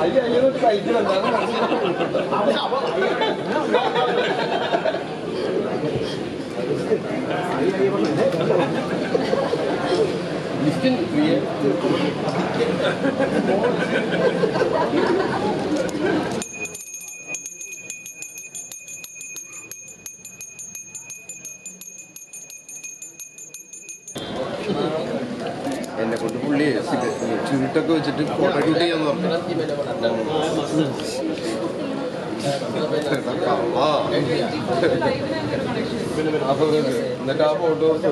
എന്നെ കൊണ്ട് പുള്ളി ചുരുട്ടൊക്കെ വെച്ചിട്ട് ഫോട്ടോ ഷൂട്ട് ചെയ്യാന്ന് പറഞ്ഞു ആ. അപ്പൊ എന്നിട്ട് ആ ഫോട്ടോസ്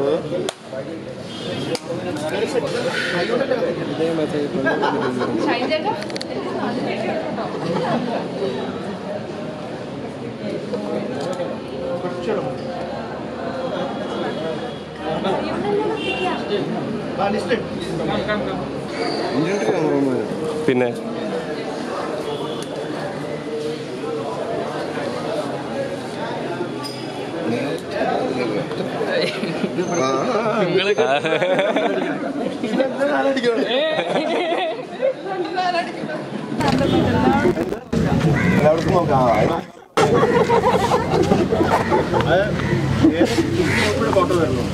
ക്യാമറമാൻ പിന്നെ എല്ലാവർക്കും നോക്കാം ഫോട്ടോ വരുന്നു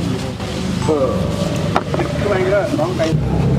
ഭയങ്കര ലോങ് ടൈം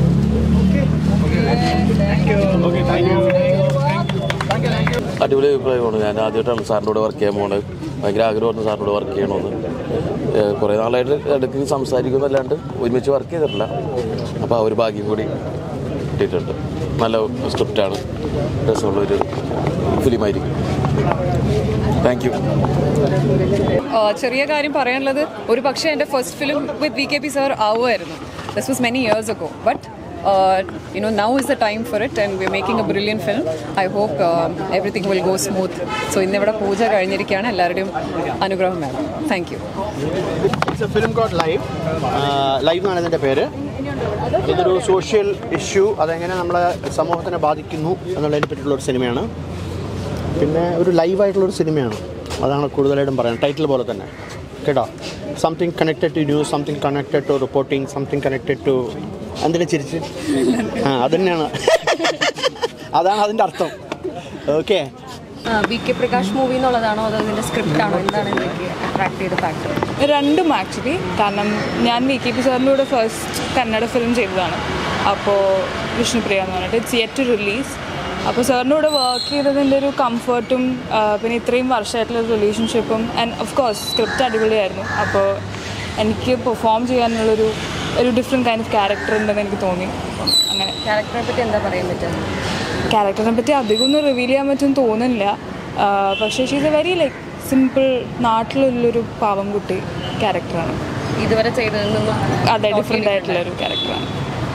അടിപൊളി അഭിപ്രായമാണ് ഞാൻ ആദ്യമായിട്ടാണ് സാറിൻ്റെ കൂടെ വർക്ക് ചെയ്യാൻ പോകുന്നത് ഭയങ്കര ആഗ്രഹമായിരുന്നു സാറിൻ്റെ കൂടെ വർക്ക് ചെയ്യണമെന്ന് ഏഹ് കുറേ നാളായിട്ട് ഇടയ്ക്ക് സംസാരിക്കുന്നല്ലാണ്ട് ഒരുമിച്ച് വർക്ക് ചെയ്തിട്ടില്ല അപ്പോൾ ആ ഒരു ഭാഗ്യം കൂടി കിട്ടിയിട്ടുണ്ട് നല്ല സ്ക്രിപ്റ്റാണ് രസമുള്ളൊരു ഫിലിമായിരിക്കും താങ്ക് യു ആ, ചെറിയ കാര്യം പറയാനുള്ളത് ഒരു പക്ഷേ എൻ്റെ first film with V K P sir ആവുമായിരുന്നു this was many years ago but you know now is the time for it and we are making a brilliant film I hope everything will go smooth so ഇന്നിവിടെ പൂജ കഴിഞ്ഞിരിക്കുകയാണ് എല്ലാവരുടെയും അനുഗ്രഹം വേണം thank you it's a film called live live എന്നാണ് ഇതിൻ്റെ പേര് ഇതൊരു social issue അതെങ്ങനെ നമ്മളെ സമൂഹത്തിനെ ബാധിക്കുന്നു എന്നുള്ളതിനെ പറ്റിയുള്ള ഒരു സിനിമയാണ് പിന്നെ ഒരു ലൈവായിട്ടുള്ളൊരു സിനിമയാണ് അതാണ് കൂടുതലായിട്ടും പറയാൻ ടൈറ്റിൽ പോലെ തന്നെ കേട്ടോ something connected to news something connected to reporting something connected to എന്തിനാ ചിരിച്ച് ആ അത് തന്നെയാണ് അതാണ് അതിൻ്റെ അർത്ഥം okay V K Prakash movie എന്നുള്ളതാണോ അതോ അതിന്റെ സ്ക്രിപ്റ്റ് ആണോ എന്താണ് എനിക്ക് അട്രാക്ട് ചെയ്ത ഫാക്ടർ രണ്ടും ആക്ച്വലി കാരണം ഞാൻ വി കെ പി സാറിൻ്റെ കൂടെ ഫസ്റ്റ് കന്നഡ ഫിലിം ചെയ്തതാണ് അപ്പോൾ വിഷ്ണുപ്രിയ എന്ന് പറഞ്ഞിട്ട് ഇറ്റ്സ് യെറ്റ് ടു റിലീസ് അപ്പോൾ സാറിൻ്റെ കൂടെ വർക്ക് ചെയ്തതിൻ്റെ ഒരു കംഫർട്ടും പിന്നെ ഇത്രയും വർഷമായിട്ടുള്ള റിലേഷൻഷിപ്പും ആൻഡ് ഓഫ് കോഴ്സ് സ്ക്രിപ്റ്റ് അടിപൊളിയായിരുന്നു അപ്പോൾ എനിക്ക് പെർഫോം ചെയ്യാനുള്ളൊരു ഒരു ഡിഫറെൻറ്റ് കൈൻഡ് ഓഫ് ക്യാരക്ടർ ഉണ്ടെന്ന് എനിക്ക് തോന്നി അപ്പം അങ്ങനെ ക്യാരക്ടറെ പറ്റി എന്താ പറയാൻ പറ്റുക ക്യാരക്ടറിനെ പറ്റി അധികം ഒന്നും റിവീൽ ചെയ്യാൻ പറ്റുമെന്ന് തോന്നുന്നില്ല ആ, പക്ഷേ she's a very like simple നാട്ടിലുള്ളൊരു പാവം കുട്ടി ക്യാരക്ടറാണ് ഇതുവരെ ചെയ്തതിൽ നിന്നും അതെ ഡിഫറെൻ്റ് ആയിട്ടുള്ള ഒരു ക്യാരക്ടറാണ്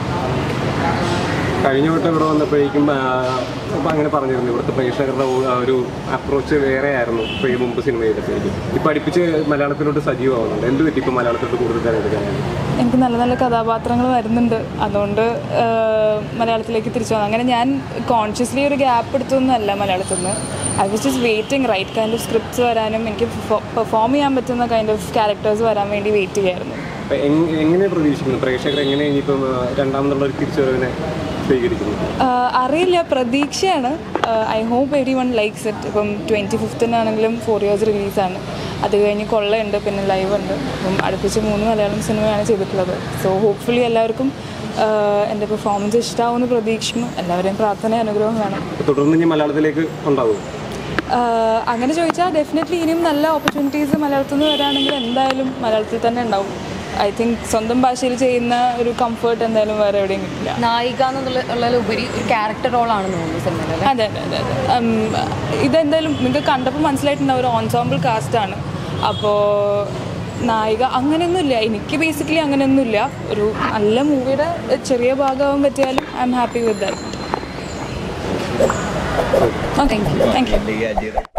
കഴിഞ്ഞ വട്ടം ഇവിടെ വന്നപ്പോഴേക്കും അപ്പം അങ്ങനെ പറഞ്ഞിരുന്നു ഇവിടുത്തെ പ്രേക്ഷകരുടെ ആ ഒരു അപ്രോച്ച് വേറെ ആയിരുന്നു ഇപ്പോൾ ഈ മുമ്പ് സിനിമ ചെയ്തപ്പോഴേക്കും ഇപ്പം അടുപ്പിച്ച് മലയാളത്തിലോട്ട് സജീവമാവുന്നുണ്ട് എന്ത് പറ്റി ഇപ്പം മലയാളത്തിലോട്ട് കൂടുതൽ തിരഞ്ഞെടുക്കാനാണ് എനിക്ക് നല്ല നല്ല കഥാപാത്രങ്ങൾ വരുന്നുണ്ട് അതുകൊണ്ട് ആ, മലയാളത്തിലേക്ക് തിരിച്ചു വന്നു അങ്ങനെ ഞാൻ കോൺഷ്യസ്ലി ഒരു ഗ്യാപ്പ് എടുത്തൊന്നുമല്ല മലയാളത്തിൽ നിന്ന് I was just waiting right kind of scripts വരാനും എനിക്ക് പെർഫോം ചെയ്യാൻ പറ്റുന്ന കൈൻഡ് ഓഫ് ക്യാരക്ടേഴ്സ് വരാൻ വേണ്ടി വെയിറ്റ് ചെയ്യായിരുന്നു അപ്പം എങ്- എങ്ങനെ പ്രതീക്ഷിക്കുന്നു പ്രേക്ഷകർ എങ്ങനെ ഇനിയിപ്പം ആ, രണ്ടാമതുള്ള ഒരു തിരിച്ചുവരവിനെ സ്വീകരിക്കുന്നു ആഹ് അറിയില്ല പ്രതീക്ഷയാണ് I hope everyone likes it ഇപ്പം ട്വൻറ്റി ഫിഫ്തിനാണെങ്കിലും ഫോർ ഇയേഴ്സ് റിലീസാണ് അത് കഴിഞ്ഞ് കൊള്ളയുണ്ട് പിന്നെ ലൈവ് ഉണ്ട് അപ്പം അടുപ്പിച്ച് മൂന്ന് മലയാളം സിനിമയാണ് ചെയ്തിട്ടുള്ളത് സോ ഹോപ്പ്ഫുള്ളി എല്ലാവർക്കും ആഹ് എൻ്റെ പെർഫോമൻസ് ഇഷ്ടമാവുമെന്ന് പ്രതീക്ഷിക്കുന്നു എല്ലാവരെയും പ്രാർത്ഥന അനുഗ്രഹം വേണം തുടർന്ന് ഇനി മലയാളത്തിലേക്ക് ഉണ്ടാവും ആഹ് അങ്ങനെ ചോദിച്ചാൽ ഡെഫിനറ്റ്ലി ഇനിയും നല്ല ഓപ്പർച്യൂണിറ്റീസ് മലയാളത്തിൽ നിന്ന് വരാണെങ്കിൽ എന്തായാലും മലയാളത്തിൽ തന്നെ ഉണ്ടാവും ഐ തിങ്ക് സ്വന്തം ഭാഷയിൽ ചെയ്യുന്ന ഒരു കംഫർട്ട് എന്തായാലും വേറെ എവിടെയും കിട്ടില്ല നായിക എന്നുള്ളതിലുപരി ഒരു ക്യാരക്ടർ റോളാണെന്ന് തോന്നുന്നു സിനിമയിൽ അല്ലേ അതെ അതെ അതെ അതെ ഉം, ഇതെന്തായാലും നിങ്ങൾക്ക് കണ്ടപ്പോൾ മനസ്സിലായിട്ടുണ്ടാവും ഒരു ഓൺസോമ്പിൾ കാസ്റ്റാണ് അപ്പോൾ നായിക അങ്ങനെയൊന്നുമില്ല എനിക്ക് ബേസിക്കലി അങ്ങനെയൊന്നുമില്ല ഒരു നല്ല മൂവിയുടെ ചെറിയ ഭാഗമാകാൻ പറ്റിയാലും I'm happy with that thank you thank U